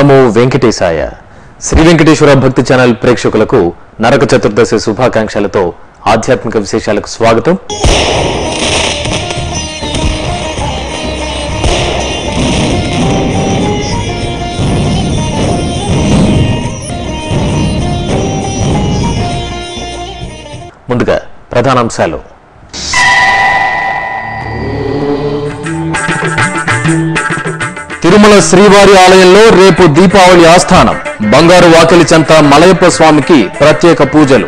నమో వెంకటేశాయ శ్రీ వెంకటేశ్వర భక్తి ఛానల్ ప్రేక్షకులకు నరక చతుర్దశి శుభాకాంక్షలతో ఆధ్యాత్మిక విశేషాలకు స్వాగతం ముందుగా ప్రధానాంశాలు తిరుమల శ్రీవారి ఆలయంలో రేపు దీపావళి ఆస్థానం బంగారు వాకిలి చెంత మలయప్ప స్వామికి ప్రత్యేక పూజలు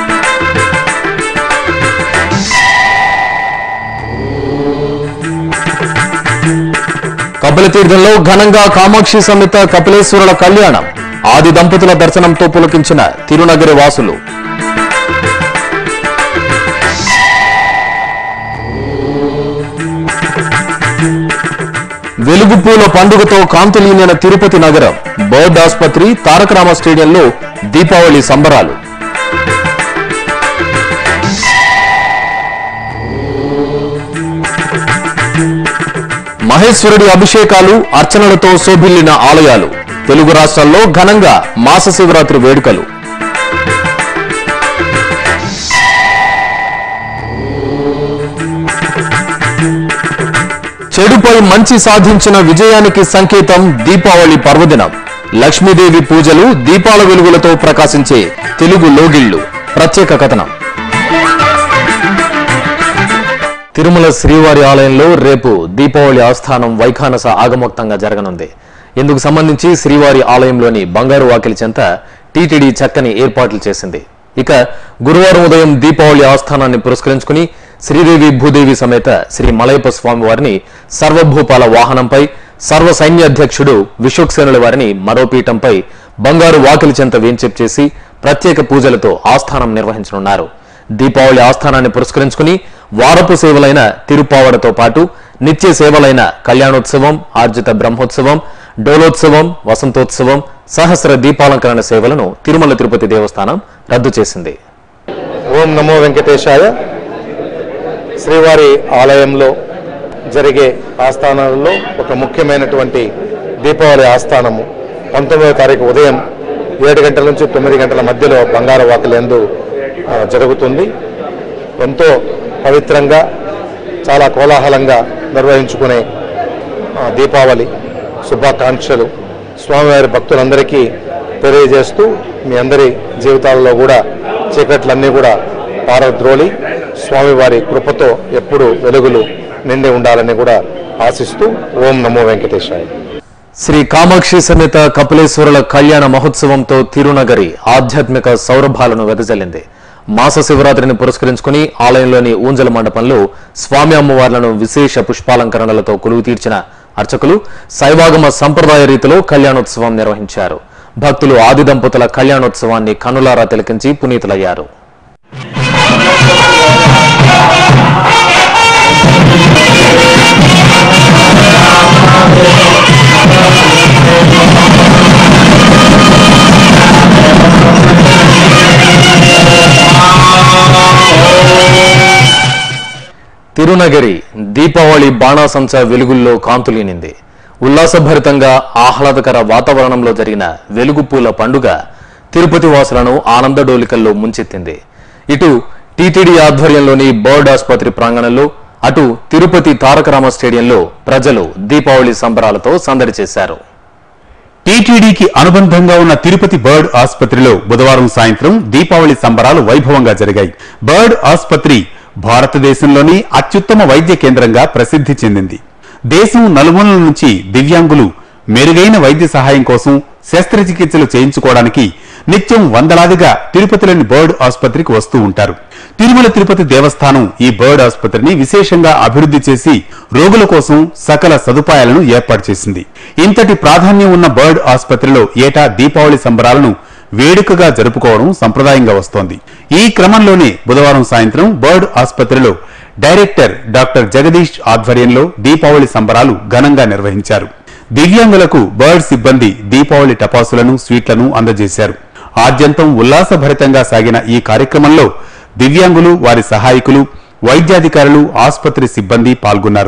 కపిలతీర్థంలో ఘనంగా కామాక్షి సమేత కపిలేశ్వరుల కళ్యాణం ఆది దంపతుల దర్శనంతో పులకించిన తిరునగరి వాసులు వెలుగు పూల పండుగతో కాంతులీనిన తిరుపతి నగరం బర్డ్ ఆసుపత్రి తారకరామ స్టేడియంలో దీపావళి సంబరాలు మహేశ్వరుడి అభిషేకాలు అర్చనలతో శోభిల్లిన ఆలయాలు తెలుగు రాష్ట్రాల్లో ఘనంగా మాస శివరాత్రి వేడుకలు చెడుపై మంచి సాధించిన విజయానికి సంకేతం దీపావళి పర్వదినం లక్ష్మీదేవి పూజలు దీపాల వెలుగులతో ప్రకాశించే తెలుగు లోగిళ్లు ప్రత్యేక కథనం తిరుమల శ్రీవారి ఆలయంలో రేపు దీపావళి ఆస్థానం వైఖానస ఆగమోక్తంగా జరగనుంది ఇందుకు సంబంధించి శ్రీవారి ఆలయంలోని బంగారు వాకిలి చెంత టీటీడీ చక్కని ఏర్పాట్లు చేసింది ఇక గురువారం ఉదయం దీపావళి ఆస్థానాన్ని పురస్కరించుకుని శ్రీదేవి భూదేవి సమేత శ్రీ మలయప్ప స్వామి వారిని సర్వభూపాల వాహనంపై సర్వ సైన్యాధ్యక్షుడు విశ్వక్సేనుల వారిని మరో పీఠంపై బంగారు వాకిలి చెంత వేంచేపు చేసి ప్రత్యేక పూజలతో ఆస్థానం నిర్వహించనున్నారు దీపావళి ఆస్థానాన్ని పురస్కరించుకుని వారపు సేవలైన తిరుపావడతో పాటు నిత్య సేవలైన కళ్యాణోత్సవం ఆర్జిత బ్రహ్మోత్సవం డోలోత్సవం వసంతోత్సవం సహస్ర దీపాలంకరణ సేవలను తిరుమల తిరుపతి దేవస్థానం రద్దు చేసింది ఓం నమో వెంకటేశాయ శ్రీవారి ఆలయంలో జరిగే ఆస్థానాలలో ఒక ముఖ్యమైనటువంటి దీపావళి ఆస్థానము పంతొమ్మిదవ తారీఖు ఉదయం ఏడు గంటల నుంచి తొమ్మిది గంటల మధ్యలో బంగారు వాకులందు ఆ, జరుగుతుంది ఎంతో పవిత్రంగా చాలా కోలాహలంగా నిర్వహించుకునే ఆ, దీపావళి శుభాకాంక్షలు స్వామివారి భక్తులందరికీ తెలియజేస్తూ మీ అందరి జీవితాలలో కూడా చీకట్లన్నీ కూడా పారద్రోలి స్వామివారి కృపతో ఎప్పుడు వెలుగులు నిండి ఉండాలని కూడా ఆశిస్తూ ఓం నమో వెంకటేశాయ శ్రీ కామాక్షి సమేత కపిలేశ్వరుల కళ్యాణ మహోత్సవంతో తిరునగరి ఆధ్యాత్మిక సౌరభాలను వెదజల్లింది మాస శివరాత్రిని పురస్కరించుకుని ఆలయంలోని ఊంజల మండపంలో స్వామి అమ్మవార్లను విశేష పుష్పాలంకరణలతో కొలువు తీర్చిన అర్చకులు శైవాగమ సంప్రదాయ రీతిలో కళ్యాణోత్సవం నిర్వహించారు భక్తులు ఆది దంపతుల కళ్యాణోత్సవాన్ని కనులారా తిలకించి పునీతులయ్యారు తిరునగరి దీపావళి బాణాసంచ వెలుగుల్లో కాంతులీనింది ఉల్లాసభరితంగా ఆహ్లాదకర వాతావరణంలో జరిగిన వెలుగు పూల పండుగ తిరుపతి వాసులను ఆనందడోలికల్లో ముంచెత్తింది ఇటు టీటీడీ ఆధ్వర్యంలోని బర్డ్ ఆసుపత్రి ప్రాంగణంలో అటు తిరుపతి తారకరామ స్టేడియంలో ప్రజలు దీపావళి సంబరాలతో సందడి చేశారు టీటీడీకి అనుబంధంగా ఉన్న తిరుపతి బర్డ్ ఆసుపత్రిలో బుధవారం సాయంత్రం దీపావళి సంబరాలు వైభవంగా జరిగాయి బర్డ్ ఆసుపత్రి భారతదేశంలోని అత్యుత్తమ వైద్య కేంద్రంగా ప్రసిద్ధి చెందింది దేశం నలుమూలల నుంచి దివ్యాంగులు మెరుగైన వైద్య సహాయం కోసం శస్త్రచికిత్సలు చేయించుకోవడానికి నిత్యం వందలాదిగా తిరుపతిలోని బర్డ్ ఆసుపత్రికి వస్తూ ఉంటారు తిరుమల తిరుపతి దేవస్థానం ఈ బర్డ్ ఆసుపత్రిని విశేషంగా అభివృద్ధి చేసి రోగుల కోసం సకల సదుపాయాలను ఏర్పాటు చేసింది ఇంతటి ప్రాధాన్యం ఉన్న బర్డ్ ఆసుపత్రిలో ఏటా దీపావళి సంబరాలను వేడుకగా జరుపుకోవడం సంప్రదాయంగా వస్తోంది ఈ క్రమంలోనే బుధవారం సాయంత్రం బర్డ్ ఆసుపత్రిలో డైరెక్టర్ డాక్టర్ జగదీష్ ఆధ్వర్యంలో దీపావళి సంబరాలు ఘనంగా నిర్వహించారు దివ్యాంగులకు బర్డ్ సిబ్బంది దీపావళి టపాసులను స్వీట్లను అందజేశారు ఆద్యంతం ఉల్లాసభరితంగా సాగిన ఈ కార్యక్రమంలో దివ్యాంగులు వారి సహాయకులు వైద్యాధికారులు ఆసుపత్రి సిబ్బంది పాల్గొన్నారు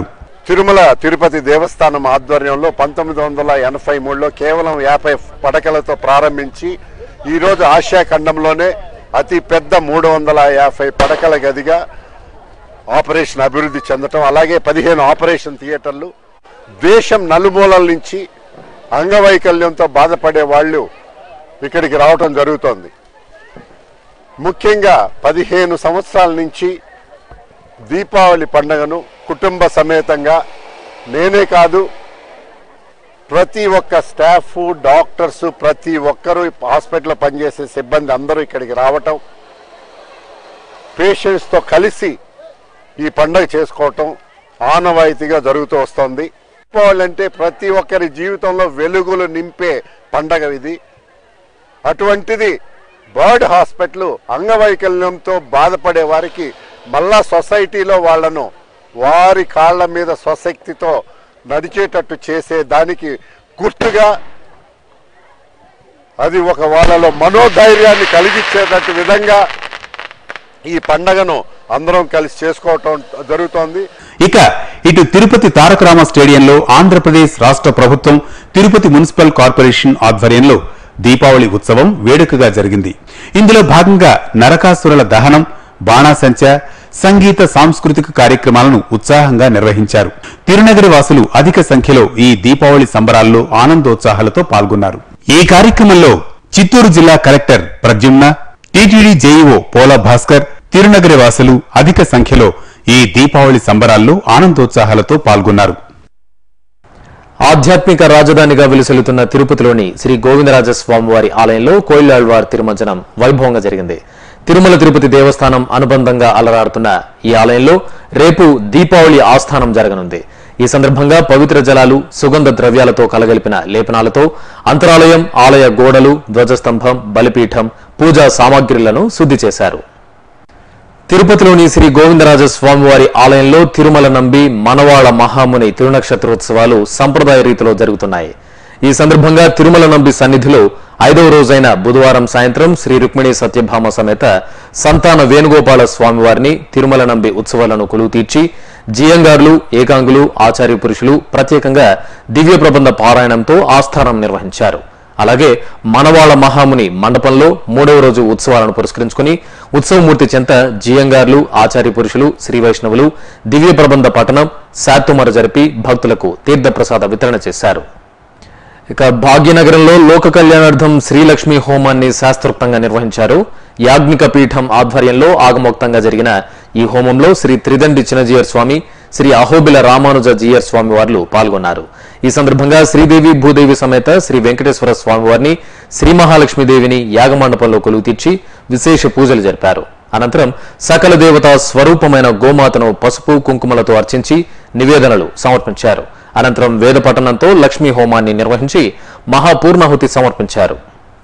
తిరుమల తిరుపతి దేవస్థానం ఆధ్వర్యంలో పంతొమ్మిది వందల ఎనభై మూడులో కేవలం యాభై పడకలతో ప్రారంభించి ఈరోజు ఆసియా ఖండంలోనే అతి పెద్ద మూడు వందల యాభై పడకల గదిగా ఆపరేషన్ అభివృద్ధి చెందటం అలాగే పదిహేను ఆపరేషన్ థియేటర్లు దేశం నలుమూలల నుంచి అంగవైకల్యంతో బాధపడే వాళ్ళు ఇక్కడికి రావటం జరుగుతోంది ముఖ్యంగా పదిహేను సంవత్సరాల నుంచి దీపావళి పండుగను కుటుంబ సమేతంగా నేనే కాదు ప్రతి ఒక్క స్టాఫ్ డాక్టర్స్ ప్రతి ఒక్కరూ హాస్పిటల్లో పనిచేసే సిబ్బంది అందరూ ఇక్కడికి రావటం పేషెంట్స్తో కలిసి ఈ పండగ చేసుకోవటం ఆనవాయితీగా జరుగుతూ వస్తుంది దీపావళి అంటే ప్రతి ఒక్కరి జీవితంలో వెలుగులు నింపే పండగ ఇది అటువంటిది బర్డ్ హాస్పిటల్ అంగవైకల్యంతో బాధపడే వారికి మళ్ళా సొసైటీలో వాళ్ళను వారి కాళ్ళ మీద స్వశక్తితో నడిచేటట్టు చేసే దానికి గుర్తుగా అది ఒక వాళ్ళలో మనోధైర్యాన్ని కలిగించేటట్టు విధంగా ఈ పండగను అందరం కలిసి చేసుకోవటం జరుగుతోంది ఇక ఇటు తిరుపతి తారక రామ స్టేడియంలో ఆంధ్రప్రదేశ్ రాష్ట్ర ప్రభుత్వం తిరుపతి మున్సిపల్ కార్పొరేషన్ ఆధ్వర్యంలో దీపావళి ఉత్సవం వేడుకగా జరిగింది ఇందులో భాగంగా నరకాసురుల దహనం బాణాసంచ సంగీత సాంస్కృతిక కార్యక్రమాలను ఉత్సాహంగా నిర్వహించారు తిరునగరి వాసులు అధిక సంఖ్యలో ఈ దీపావళి సంబరాల్లో ఆనందోత్సాహాలతో పాల్గొన్నారు ఈ కార్యక్రమంలో చిత్తూరు జిల్లా collector Pradyumna TTD JEO Pola Bhaskar తిరునగరి వాసులు అధిక సంఖ్యలో ఈ దీపావళి సంబరాల్లో ఆనందోత్సాహాలతో పాల్గొన్నారు ఆధ్యాత్మిక రాజధానిగా విలుసెలుతున్న తిరుపతిలోని శ్రీ గోవిందరాజ స్వామివారి ఆలయంలో కోయిలాళ్వార్ తిరుమంజనం వైభవంగా జరిగింది తిరుమల తిరుపతి దేవస్థానం అనుబంధంగా అలరాడుతున్న ఈ ఆలయంలో రేపు దీపావళి ఆస్థానం జరగనుంది ఈ సందర్భంగా పవిత్ర జలాలు సుగంధ ద్రవ్యాలతో కలగలిపిన లేపనాలతో అంతరాలయం ఆలయ గోడలు ధ్వజస్తంభం బలిపీఠం పూజా సామాగ్రిలను శుద్ధి చేశారు తిరుపతిలోని శ్రీ గోవిందరాజ స్వామివారి ఆలయంలో తిరుమల నంబి మనవాళ మహాముని తిరునక్షత్రోత్సవాలు సంప్రదాయ రీతిలో జరుగుతున్నాయి ఈ సందర్భంగా తిరుమల నంబి సన్నిధిలో ఐదవ రోజైన బుధవారం సాయంత్రం శ్రీ రుక్మిణి సత్యభామ సమేత సంతాన వేణుగోపాల స్వామివారిని తిరుమల నంబి ఉత్సవాలను కొలువు తీర్చి జియంగార్లు ఏకాంగులు ఆచార్య పురుషులు ప్రత్యేకంగా దివ్య ప్రబంధ పారాయణంతో ఆస్థానం నిర్వహించారు అలాగే మనవాళ మహాముని మండపంలో మూడవ రోజు ఉత్సవాలను పురస్కరించుకుని ఉత్సవమూర్తి చెంత జియంగార్లు ఆచార్య పురుషులు శ్రీ వైష్ణవులు దివ్య ప్రబంధ పఠనం శాతుమర జరిపి భక్తులకు తీర్థప్రసాద వితరణ చేశారు ఇక భాగ్యనగరంలో లోక కళ్యాణార్థం శ్రీలక్ష్మి హోమాన్ని శాస్త్రోక్తంగా నిర్వహించారు యాజ్ఞిక పీఠం ఆధ్వర్యంలో ఆగమోక్తంగా జరిగిన ఈ హోమంలో శ్రీ త్రిదండి చినజీయర్ స్వామి శ్రీ అహోబిల రామానుజ జీయర్ స్వామి వార్లు పాల్గొన్నారు ఈ సందర్భంగా శ్రీదేవి భూదేవి సమేత శ్రీ వెంకటేశ్వర స్వామి వారిని శ్రీ మహాలక్ష్మీదేవిని యాగమండపంలో కొలువు తీర్చి విశేష పూజలు జరిపారు అనంతరం సకల దేవతా స్వరూపమైన గోమాతను పసుపు కుంకుమలతో అర్చించి నివేదనలు సమర్పించారు అనంతరం వేద పఠనంతో లక్ష్మీ హోమాన్ని నిర్వహించి మహాపూర్ణాహుతి సమర్పించారు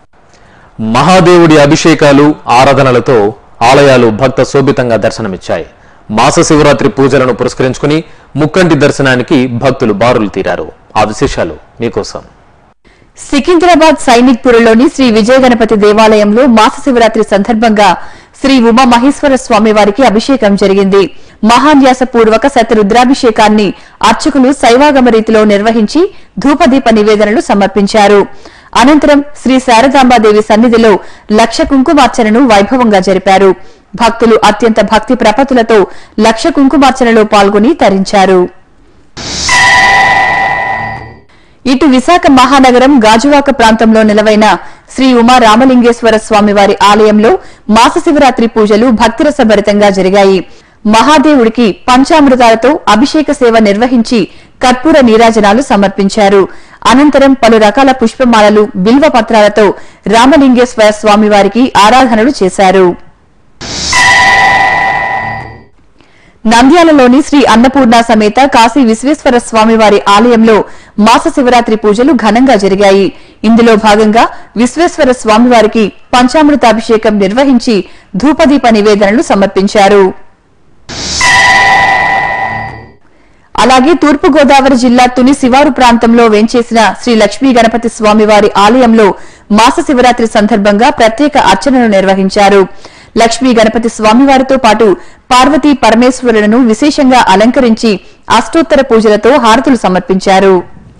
మహాదేవుడి అభిషేకాలు ఆరాధనలతో ఆలయాలు భక్త శోభితంగా దర్శనమిచ్చాయి మాస శివరాత్రి పూజలను పురస్కరించుకుని ముక్కంటి దర్శనానికి భక్తులు బారులు తీరారు ఆ విశేషాలు మీకోసం సికింద్రాబాద్ సైనిక్పురలోని శ్రీ విజయ గణపతి దేవాలయంలో మాస శివరాత్రి సందర్భంగా శ్రీ ఉమా మహేశ్వర స్వామి వారికి అభిషేకం జరిగింది మహాన్యాస పూర్వక శతరుద్రాభిషేకాన్ని అర్చకులు శైవాగమ రీతిలో నిర్వహించి ధూపదీప నివేదనలు సమర్పించారు అనంతరం శ్రీ శారదాంబాదేవి సన్నిధిలో లక్ష కుంకుమార్చనను వైభవంగా జరిపారు భక్తులు అత్యంత భక్తి ప్రపతులతో లక్ష కుంకుమార్చనలో పాల్గొని తరించారు ఇటు విశాఖ మహానగరం గాజువాక ప్రాంతంలో నిలవైన శ్రీ ఉమా రామలింగేశ్వర స్వామివారి ఆలయంలో మాస శివరాత్రి పూజలు భక్తిరసభరితంగా జరిగాయి మహాదేవుడికి పంచామృతాలతో అభిషేక సేవ నిర్వహించి కర్పూర నీరాజనాలు సమర్పించారు అనంతరం పలు రకాల పుష్పమాలలు బిల్వ పత్రాలతో రామలింగేశ్వర స్వామివారికి ఆరాధనలు చేశారు నంద్యాలలోని శ్రీ అన్నపూర్ణ సమేత కాశీ విశ్వేశ్వర స్వామివారి ఆలయంలో మాస శివరాత్రి పూజలు ఘనంగా జరిగాయి ఇందులో భాగంగా విశ్వేశ్వర స్వామివారికి పంచామృతాభిషేకం నిర్వహించి ధూపదీప నివేదనలు సమర్పించారు అలాగే తూర్పు గోదావరి జిల్లా తుని శివారు ప్రాంతంలో వేంచేసిన శ్రీ లక్ష్మీ గణపతి స్వామివారి ఆలయంలో మాస శివరాత్రి సందర్భంగా ప్రత్యేక అర్చనలు నిర్వహించారు లక్ష్మీ గణపతి స్వామివారితో పాటు పార్వతీ పరమేశ్వరులను విశేషంగా అలంకరించి అష్టోత్తర పూజలతో హారతులు సమర్పించారు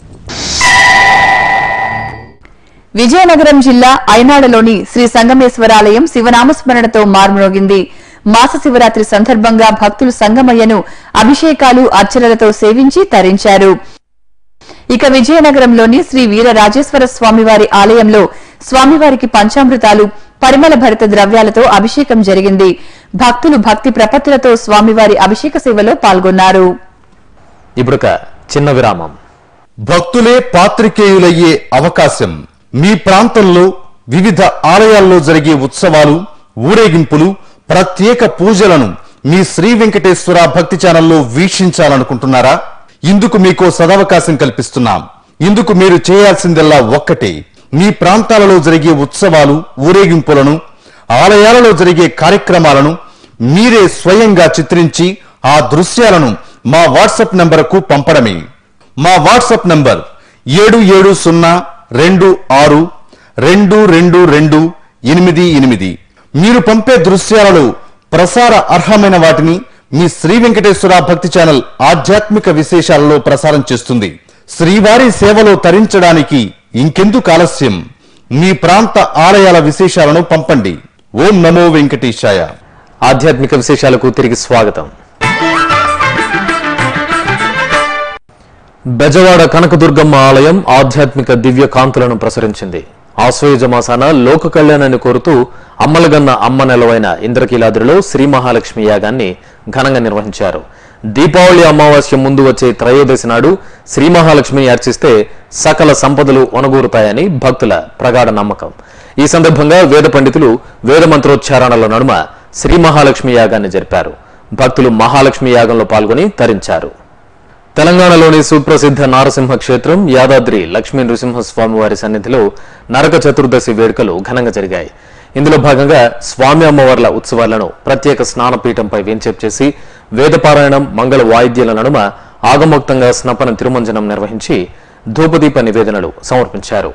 విజయనగరం జిల్లా ఐనాడలోని శ్రీ సంగమేశ్వరాలయం శివనామస్మరణతో మార్మోగింది మాస శివరాత్రి సందర్భంగా భక్తులు సంగమయ్యను అభిషేకాలు అర్చనలతో సేవించి తరించారు ఇక విజయనగరంలోని శ్రీ వీర రాజేశ్వర స్వామివారి ఆలయంలో స్వామివారికి పంచామృతాలు పరిమళ భరిత ద్రవ్యాలతో అభిషేకం జరిగింది భక్తులు భక్తి ప్రపత్తులతో స్వామివారి అభిషేక సేవలో పాల్గొన్నారు ఇప్పుడొక చిన్న విరామం భక్తులే పాత్రికేయులయ్యే అవకాశం మీ ప్రాంతంలో వివిధ ఆలయాల్లో జరిగే ఉత్సవాలు ఊరేగింపులు ప్రత్యేక పూజలను మీ శ్రీ వెంకటేశ్వర భక్తి ఛానల్లో వీక్షించాలనుకుంటున్నారా ఇందుకు మీకో సదవకాశం కల్పిస్తున్నాం ఇందుకు మీరు చేయాల్సిందల్లా ఒక్కటే మీ ప్రాంతాలలో జరిగే ఉత్సవాలు ఊరేగింపులను ఆలయాలలో జరిగే కార్యక్రమాలను మీరే స్వయంగా చిత్రించి ఆ దృశ్యాలను మా వాట్సాప్ నంబరుకు పంపడమే మా వాట్సాప్ నంబర్ ఏడు ఏడు సున్నా రెండు ఆరు రెండు రెండు రెండు ఎనిమిది ఎనిమిది మీరు పంపే దృశ్యాలలో ప్రసార అర్హమైన వాటిని మీ శ్రీ వెంకటేశ్వర భక్తి ఛానల్ ఆధ్యాత్మిక విశేషాలలో ప్రసారం చేస్తుంది శ్రీవారి సేవలో తరించడానికి ఇంకెందుకు ఆలస్యం మీ ప్రాంత ఆలయాల విశేషాలను పంపండి ఓం నమో వెంకటేశాయ ఆధ్యాత్మిక విశేషాలకు తిరిగి స్వాగతం బెజవాడ కనకదుర్గమ్మ ఆలయం ఆధ్యాత్మిక దివ్య కాంతులను ప్రసరించింది ఆశ్వయుజ మాసాన లోక కళ్యాణాన్ని కోరుతూ అమ్మలగన్న అమ్మ నెలవైన ఇంద్రకీలాద్రిలో శ్రీ మహాలక్ష్మి యాగాన్ని ఘనంగా నిర్వహించారు దీపావళి అమావాస్య ముందు వచ్చే త్రయోదశి నాడు శ్రీ మహాలక్ష్మిని అర్చిస్తే సకల సంపదలు ఒనగూరుతాయని భక్తుల ప్రగాఢ నమ్మకం ఈ సందర్భంగా వేద పండితులు వేద మంత్రోచ్చారణల నడుమ శ్రీ మహాలక్ష్మి యాగాన్ని జరిపారు భక్తులు మహాలక్ష్మి యాగంలో పాల్గొని తరించారు తెలంగాణలోని సుప్రసిద్ధ నారసింహ క్షేత్రం యాదాద్రి లక్ష్మీ నృసింహస్వామి వారి సన్నిధిలో నరక చతుర్దశి వేడుకలు ఘనంగా జరిగాయి ఇందులో భాగంగా స్వామి అమ్మవార్ల ఉత్సవాలను ప్రత్యేక స్నానపీఠంపై వేంచేపు చేసి వేదపారాయణం మంగళ వాయిద్యాల నడుమ ఆగమోక్తంగా స్నపన తిరుమంజనం నిర్వహించి ధూపదీప నివేదనలు సమర్పించారు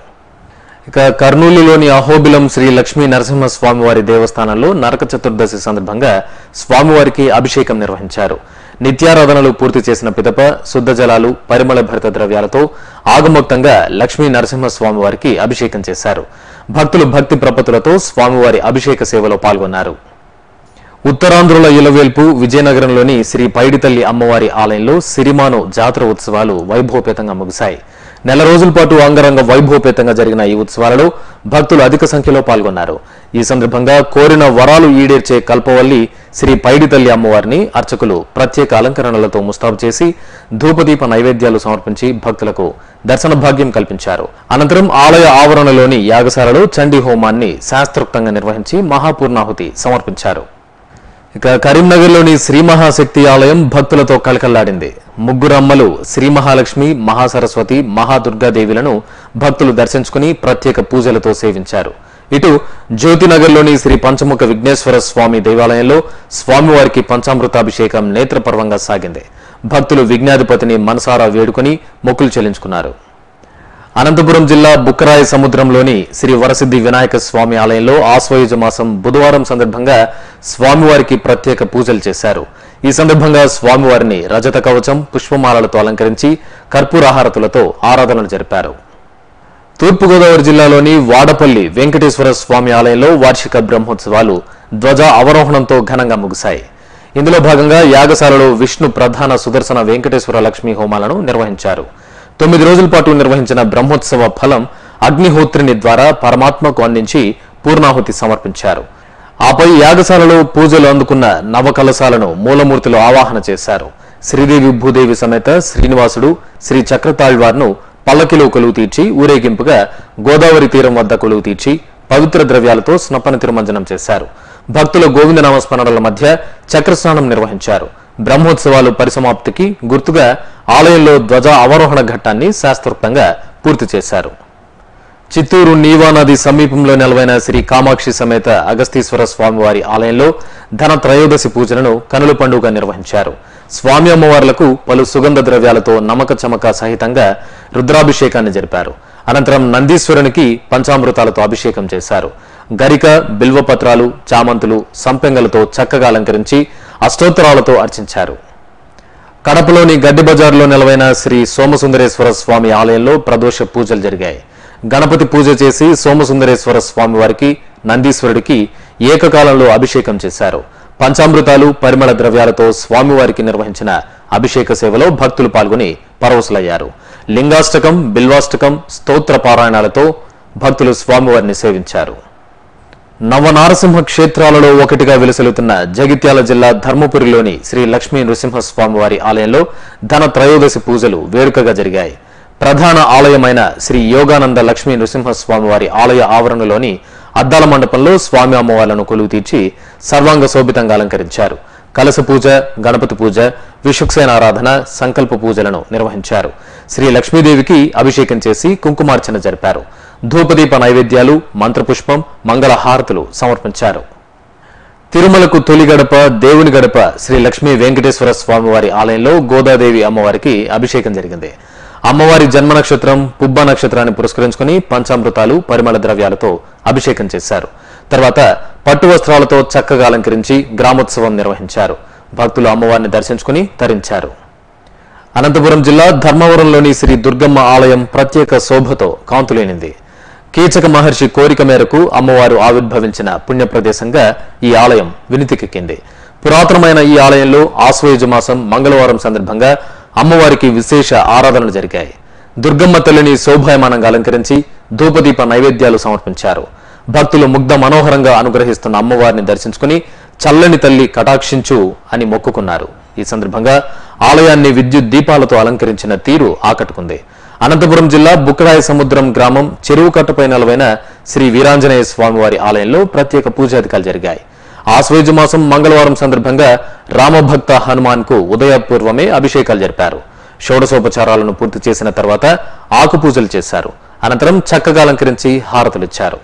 ఇక కర్నూలులోని అహోబిలం శ్రీ లక్ష్మీ నరసింహ స్వామివారి దేవస్థానంలో నరక చతుర్దశి సందర్భంగా స్వామివారికి అభిషేకం నిర్వహించారు నిత్యారాధనలు పూర్తి చేసిన పిదప శుద్ధ జలాలు పరిమళ భరిత ద్రవ్యాలతో ఆగమోక్తంగా లక్ష్మీ నరసింహ స్వామివారికి అభిషేకం చేశారు భక్తులు భక్తి ప్రపత్తులతో స్వామివారి అభిషేక సేవలో పాల్గొన్నారు ఉత్తరాంధ్రుల ఇలవేల్పు విజయనగరంలోని శ్రీ పైడితల్లి అమ్మవారి ఆలయంలో సిరిమాను జాతర ఉత్సవాలు వైభవపేతంగా ముగిశాయి నెల రోజుల పాటు అంగరంగ వైభవపేతంగా జరిగిన ఈ ఉత్సవాలలో భక్తులు అధిక సంఖ్యలో పాల్గొన్నారు ఈ సందర్భంగా కోరిన వరాలు ఈడేర్చే కల్పవల్లి శ్రీ పైడితల్లి అమ్మవారిని అర్చకులు ప్రత్యేక అలంకరణలతో ముస్తాబు చేసి ధూపదీప నైవేద్యాలు సమర్పించి భక్తులకు దర్శన భాగ్యం కల్పించారు అనంతరం ఆలయ ఆవరణలోని యాగశాలలో చండీ హోమాన్ని శాస్త్రోక్తంగా నిర్వహించి మహాపూర్ణాహుతి సమర్పించారు ఇక కరీంనగర్లోని శ్రీ మహాశక్తి ఆలయం భక్తులతో కలకల్లాడింది ముగ్గురు అమ్మలు శ్రీ మహాలక్ష్మి మహాసరస్వతి మహాదుర్గాదేవిలను భక్తులు దర్శించుకుని ప్రత్యేక పూజలతో సేవించారు ఇటు జ్యోతినగర్లోని శ్రీ పంచముఖ విఘ్నేశ్వర స్వామి దేవాలయంలో స్వామివారికి పంచామృతాభిషేకం నేత్రపర్వంగా సాగింది భక్తులు విఘ్నాధిపతిని మనసారా వేడుకొని మొక్కులు చెల్లించుకున్నారు అనంతపురం జిల్లా బుక్కరాయి సముద్రంలోని శ్రీ వరసిద్ధి వినాయక స్వామి ఆలయంలో ఆశ్వయుజ మాసం బుధవారం సందర్భంగా స్వామివారికి ప్రత్యేక పూజలు చేశారు ఈ సందర్భంగా స్వామివారిని రజత కవచం పుష్పమాలలతో అలంకరించి కర్పూరహారతులతో ఆరాధనలు జరిపారు తూర్పుగోదావరి జిల్లాలోని వాడపల్లి వెంకటేశ్వర స్వామి ఆలయంలో వార్షిక బ్రహ్మోత్సవాలు ధ్వజ అవరోహణంతో ఘనంగా ముగిశాయి ఇందులో భాగంగా యాగశాలలో విష్ణు ప్రధాన సుదర్శన వెంకటేశ్వర లక్ష్మీ హోమాలను నిర్వహించారు తొమ్మిది రోజుల పాటు నిర్వహించిన బ్రహ్మోత్సవ ఫలం అగ్నిహోత్రిని ద్వారా పరమాత్మకు అందించి పూర్ణాహుతి సమర్పించారు ఆపై యాగశాలలో పూజలు అందుకున్న నవకలశాలను మూలమూర్తిలో ఆవాహన చేశారు శ్రీదేవి భూదేవి సమేత శ్రీనివాసుడు శ్రీ చక్రతాళ్వార్ను పల్లకిలో కొలువు తీర్చి ఊరేగింపుగా గోదావరి తీరం వద్ద కొలువు తీర్చి పవిత్ర ద్రవ్యాలతో స్నపన తిరుమంజనం చేశారు భక్తుల గోవిందనామ స్మరణల మధ్య చక్రస్నానం నిర్వహించారు బ్రహ్మోత్సవాలు పరిసమాప్తికి గుర్తుగా ఆలయంలో ధ్వజ అవరోహణ ఘట్టాన్ని శాస్త్రోక్తంగా పూర్తి చేశారు చిత్తూరు నీవా నది సమీపంలో నెలవైన శ్రీ కామాక్షి సమేత అగస్తీశ్వర స్వామివారి ఆలయంలో ధన త్రయోదశి పూజలను కనుల పండుగ నిర్వహించారు స్వామి అమ్మవార్లకు పలు సుగంధ ద్రవ్యాలతో నమక చమక సహితంగా రుద్రాభిషేకాన్ని జరిపారు అనంతరం నందీశ్వరునికి పంచామృతాలతో అభిషేకం చేశారు గరిక బిల్వపత్రాలు చామంతులు సంపెంగలతో చక్కగా అలంకరించి అష్టోత్తరాలతో అర్చించారు కడపలోని గడ్డి బజార్లో నెలవైన శ్రీ సోమసుందరేశ్వర స్వామి ఆలయంలో ప్రదోష పూజలు జరిగాయి గణపతి పూజ చేసి సోమసుందరేశ్వర స్వామి వారికి నందీశ్వరుడికి ఏకకాలంలో అభిషేకం చేశారు పంచామృతాలు పరిమళ ద్రవ్యాలతో స్వామివారికి నిర్వహించిన అభిషేక సేవలో భక్తులు పాల్గొని పరవశులయ్యారు లింగాష్టకం బిల్వాష్టకం స్తోత్ర పారాయణాలతో భక్తులు స్వామివారిని సేవించారు నవనారసింహ క్షేత్రాలలో ఒకటిగా వెలుసలుతున్న జగిత్యాల జిల్లా ధర్మపురిలోని శ్రీ లక్ష్మీ నృసింహస్వామివారి ఆలయంలో ధన త్రయోదశి పూజలు వేడుకగా జరిగాయి ప్రధాన ఆలయమైన శ్రీ యోగానంద లక్ష్మీ నృసింహస్వామివారి ఆలయ ఆవరణలోని అద్దాల మండపంలో స్వామి అమ్మవార్లను కొలువు తీర్చి సర్వాంగ శోభితంగా అలంకరించారు కలశ పూజ గణపతి పూజ విషుక్సేన ఆరాధన సంకల్ప పూజలను నిర్వహించారు శ్రీ లక్ష్మీదేవికి అభిషేకం చేసి కుంకుమార్చన జరిపారు ధూపదీప నైవేద్యాలు మంత్రపుష్పం మంగళ హారతులు సమర్పించారు తిరుమలకు తొలి గడప దేవుని గడప శ్రీ లక్ష్మీ వెంకటేశ్వర స్వామివారి ఆలయంలో గోదాదేవి అమ్మవారికి అభిషేకం జరిగింది అమ్మవారి జన్మ నక్షత్రం పుబ్బ నక్షత్రాన్ని పురస్కరించుకుని పంచామృతాలు పరిమళ ద్రవ్యాలతో అభిషేకం చేశారు తర్వాత పట్టు వస్త్రాలతో చక్కగా అలంకరించి గ్రామోత్సవం నిర్వహించారు భక్తులు అమ్మవారిని దర్శించుకుని తరించారు అనంతపురం జిల్లా ధర్మవరంలోని శ్రీ దుర్గమ్మ ఆలయం ప్రత్యేక శోభతో కాంతులేనింది కీచక మహర్షి కోరిక మేరకు అమ్మవారు ఆవిర్భవించిన పుణ్య ప్రదేశంగా ఈ ఆలయం వినితికెక్కింది పురాతనమైన ఈ ఆలయంలో ఆశ్వయుజ మాసం మంగళవారం సందర్భంగా అమ్మవారికి విశేష ఆరాధనలు జరిగాయి దుర్గమ్మ తల్లిని శోభాయమానంగా అలంకరించి ధూపదీప నైవేద్యాలు సమర్పించారు భక్తులు ముగ్ధ మనోహరంగా అనుగ్రహిస్తున్న అమ్మవారిని దర్శించుకుని చల్లని తల్లి కటాక్షించు అని మొక్కుకున్నారు ఈ సందర్భంగా ఆలయాన్ని విద్యుత్ దీపాలతో అలంకరించిన తీరు ఆకట్టుకుంది అనంతపురం జిల్లా బుక్కరాయ సముద్రం గ్రామం చెరువు కట్టపై నెలవైన శ్రీ వీరాంజనేయ స్వామివారి ఆలయంలో ప్రత్యేక పూజాధికాలు జరిగాయి ఆశ్వేజ మాసం మంగళవారం సందర్భంగా రామభక్త హనుమాన్ కు ఉదయపూర్వమే అభిషేకాలు జరిపారు షోడశోపచారాలను పూర్తి చేసిన తర్వాత ఆకు పూజలు చేశారు అనంతరం చక్కగా అలంకరించి హారతులిచ్చారు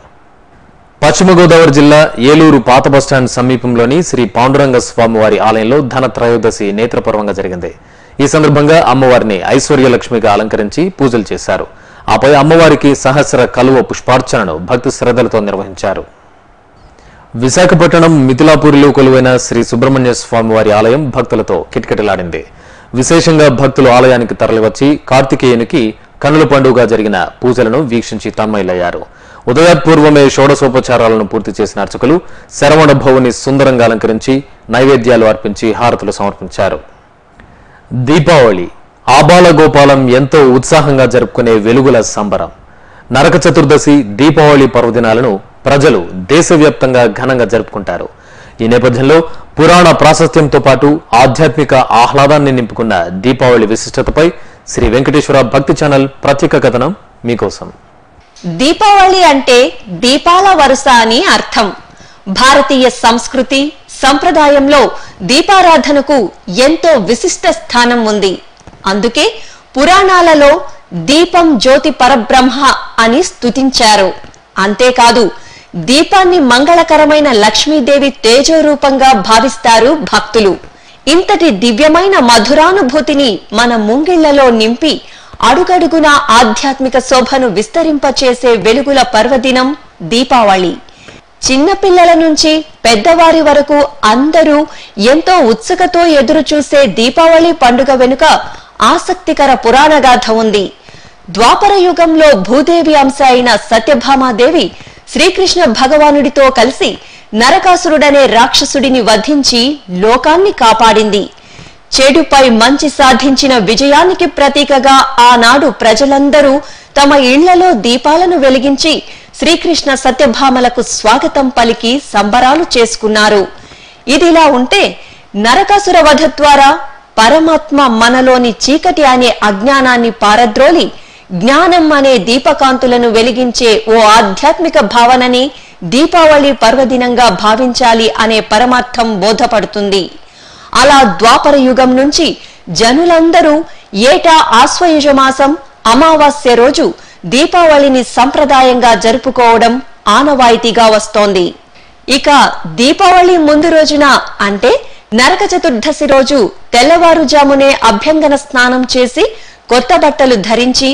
పశ్చిమ గోదావరి జిల్లా ఏలూరు పాత బస్టాండ్ సమీపంలోని శ్రీ పాండురంగ స్వామివారి ఆలయంలో ధన త్రయోదశి నేత్రపర్వంగా జరిగింది ఈ సందర్భంగా అమ్మవారిని ఐశ్వర్యలక్ష్మిగా అలంకరించి పూజలు చేశారు ఆపై అమ్మవారికి సహస్ర కలువ పుష్పార్చనను భక్తి శ్రద్ధలతో నిర్వహించారు విశాఖపట్నం మిథిలాపూరిలో కొలువైన శ్రీ సుబ్రహ్మణ్య స్వామివారి ఆలయం భక్తులతో కిటకిటలాడింది విశేషంగా భక్తులు ఆలయానికి తరలివచ్చి కార్తికేయునికి కనుల పండుగగా జరిగిన పూజలను వీక్షించి తన్మయులయ్యారు ఉదయాత్పూర్వమే షోడశోపచారాలను పూర్తి చేసిన అర్చకులు శరవణ భవుని సుందరంగా అలంకరించి నైవేద్యాలు అర్పించి హారతులు సమర్పించారు దీపావళి ఆబాల గోపాలం ఎంతో ఉత్సాహంగా జరుపుకునే వెలుగుల సంబరం నరక చతుర్దశి దీపావళి పర్వదినాలను ప్రజలు దేశవ్యాప్తంగా ఘనంగా జరుపుకుంటారు ఈ నేపథ్యంలో పురాణ ప్రాశస్త్యంతో పాటు ఆధ్యాత్మిక ఆహ్లాదాన్ని నింపుకున్న దీపావళి విశిష్టతపై శ్రీ వెంకటేశ్వర భక్తి ఛానల్ ప్రత్యేక కథనం మీకోసం దీపావళి అంటే దీపాల వరుస అని అర్థం భారతీయ సంస్కృతి సంప్రదాయంలో దీపారాధనకు ఎంతో విశిష్ట స్థానం ఉంది అందుకే పురాణాలలో దీపం జ్యోతి పరబ్రహ్మ అని స్తుతించారు అంతేకాదు దీపాన్ని మంగళకరమైన లక్ష్మీదేవి తేజోరూపంగా భావిస్తారు భక్తులు ఇంతటి దివ్యమైన మధురానుభూతిని మన ముంగిళ్లలో నింపి అడుగడుగున ఆధ్యాత్మిక శోభను విస్తరింపచేసే వెలుగుల పర్వదినం దీపావళి చిన్నపిల్లల నుంచి పెద్దవారి వరకు అందరూ ఎంతో ఉత్సుకతో ఎదురు చూసే దీపావళి పండుగ వెనుక ఆసక్తికర పురాణగాథ ఉంది ద్వాపర యుగంలో భూదేవి అంశ అయిన సత్యభామాదేవి శ్రీకృష్ణ భగవానుడితో కలిసి నరకాసురుడనే రాక్షసుడిని వధించి లోకాన్ని కాపాడింది చెడుపై మంచి సాధించిన విజయానికి ప్రతీకగా ఆనాడు ప్రజలందరూ తమ ఇళ్లలో దీపాలను వెలిగించి శ్రీకృష్ణ సత్యభామలకు స్వాగతం పలికి సంబరాలు చేసుకున్నారు ఇదిలా ఉంటే నరకాసుర వధ ద్వారా పరమాత్మ మనలోని చీకటి అనే అజ్ఞానాన్ని పారద్రోలి జ్ఞానం అనే దీపకాంతులను వెలిగించే ఓ ఆధ్యాత్మిక భావనని దీపావళి పర్వదినంగా భావించాలి అనే పరమార్థం బోధపడుతుంది అలా ద్వాపర యుగం నుంచి జనులందరూ ఏటా ఆశ్వయుజ మాసం అమావాస్య రోజు దీపావళిని సంప్రదాయంగా జరుపుకోవడం ఆనవాయితీగా వస్తోంది ఇక దీపావళి ముందు రోజున అంటే నరక చతుర్దశి రోజు తెల్లవారుజామునే అభ్యంగన స్నానం చేసి కొత్త బట్టలు ధరించి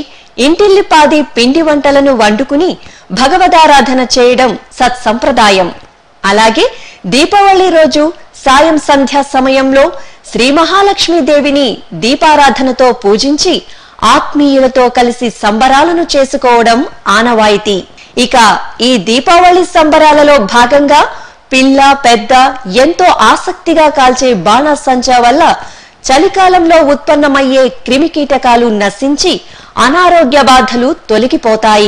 ఇంటిల్లిపాది పిండి వంటలను వండుకుని భగవదారాధన చేయడం సత్సంప్రదాయం అలాగే దీపావళి రోజు సాయం సంధ్యా సమయంలో శ్రీ మహాలక్ష్మీదేవిని దీపారాధనతో పూజించి ఆత్మీయులతో కలిసి సంబరాలను చేసుకోవడం ఆనవాయితీ ఇక ఈ దీపావళి సంబరాలలో భాగంగా పిల్ల పెద్ద ఎంతో ఆసక్తిగా కాల్చే బాణాసంచా వల్ల చలికాలంలో ఉత్పన్నమయ్యే క్రిమికీటకాలు నశించి అనారోగ్య బాధలు తొలగిపోతాయి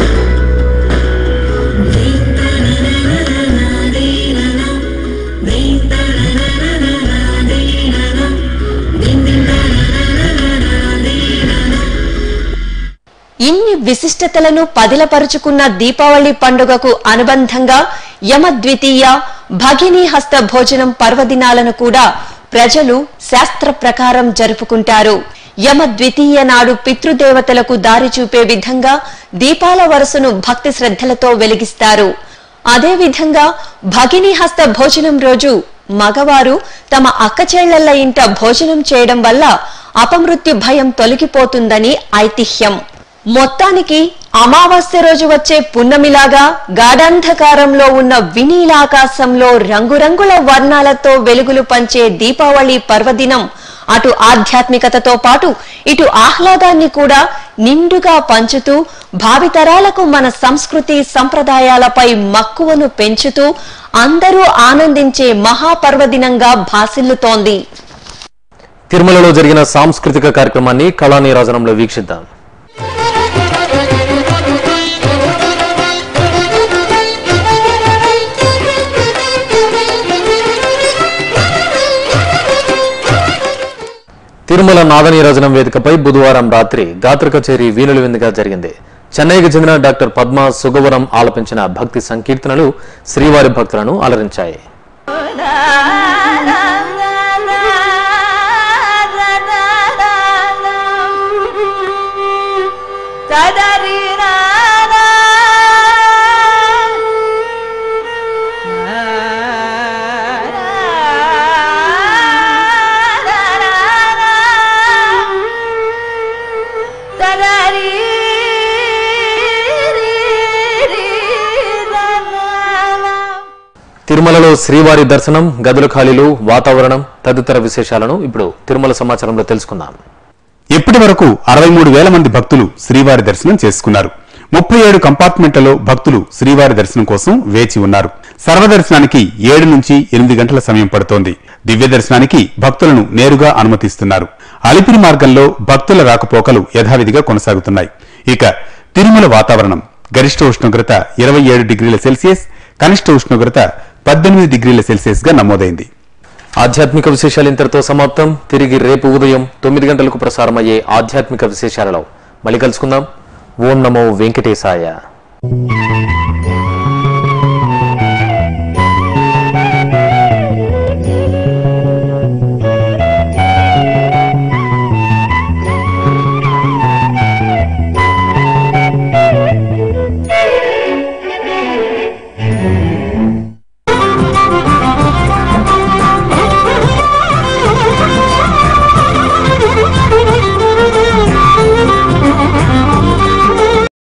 ఇన్ని విశిష్టతలను పదిలపరుచుకున్న దీపావళి పండుగకు అనుబంధంగా యమ ద్వితీయ భగిని హస్త భోజనం పర్వదినాలను కూడా ప్రజలు శాస్త్ర ప్రకారం జరుపుకుంటారు యమ ద్వితీయ నాడు పితృదేవతలకు దారి చూపే విధంగా దీపాల వరుసను భక్తి శ్రద్ధలతో వెలిగిస్తారు అదే విధంగా భగిని హస్త భోజనం రోజు మగవారు తమ అక్కచెళ్లల ఇంట భోజనం చేయడం వల్ల అపమృత్యు భయం తొలగిపోతుందని ఐతిహ్యం మొత్తానికి అమావాస్య రోజు వచ్చే పున్నమిలాగా గాఢాంధకారంలో ఉన్న వినీలాకాశంలో రంగురంగుల వర్ణాలతో వెలుగులు పంచే దీపావళి పర్వదినం అటు ఆధ్యాత్మికతతో పాటు ఇటు ఆహ్లాదాన్ని కూడా నిండుగా పంచుతూ భావితరాలకు మన సంస్కృతి సంప్రదాయాలపై మక్కువను పెంచుతూ అందరూ ఆనందించే మహాపర్వదినంగా భాసిల్లుతోంది తిరుమలలో జరిగిన సాంస్కృతిక కార్యక్రమాన్ని కళానీరాజనంలో వీక్షిద్దాం తిరుమల నాదనీరాజనం వేదికపై బుధవారం రాత్రి గాత్ర కచేరీ వీణుల విందుగా జరిగింది చెన్నైకి చెందిన డాక్టర్ పద్మ సుగవరం ఆలపించిన భక్తి సంకీర్తనలు శ్రీవారి భక్తులను అలరించాయి తిరుమలలో శ్రీవారి దర్శనం గదుల ఖాళీలు వాతావరణం తదితర విశేషాలను ఇప్పుడు తిరుమల సమాచారంలో తెలుసుకుందాం ఇప్పటి వరకు అరవై మూడు వేల మంది భక్తులు శ్రీవారి దర్శనం చేసుకున్నారు ముప్పై ఏడు కంపార్ట్మెంట్లలో భక్తులు శ్రీవారి దర్శనం కోసం వేచి ఉన్నారు సర్వదర్శనానికి ఏడు నుంచి ఎనిమిది గంటల సమయం పడుతోంది దివ్య దర్శనానికి భక్తులను నేరుగా అనుమతిస్తున్నారు అలిపిరి మార్గంలో భక్తుల రాకపోకలు యథావిధిగా కొనసాగుతున్నాయి ఇక తిరుమల వాతావరణం గరిష్ట ఉష్ణోగ్రత ఇరవై ఏడు డిగ్రీల సెల్సియస్ కనిష్ట ఉష్ణోగ్రత పద్దెనిమిది డిగ్రీల సెల్సియస్ గా నమోదైంది ఆధ్యాత్మిక విశేషాలు ఇంతటితో సమాప్తం తిరిగి రేపు ఉదయం తొమ్మిది గంటలకు ప్రసారమయ్యే ఆధ్యాత్మిక విశేషాలలో మళ్ళీ కలుసుకుందాం ఓం నమో వెంకటేశాయ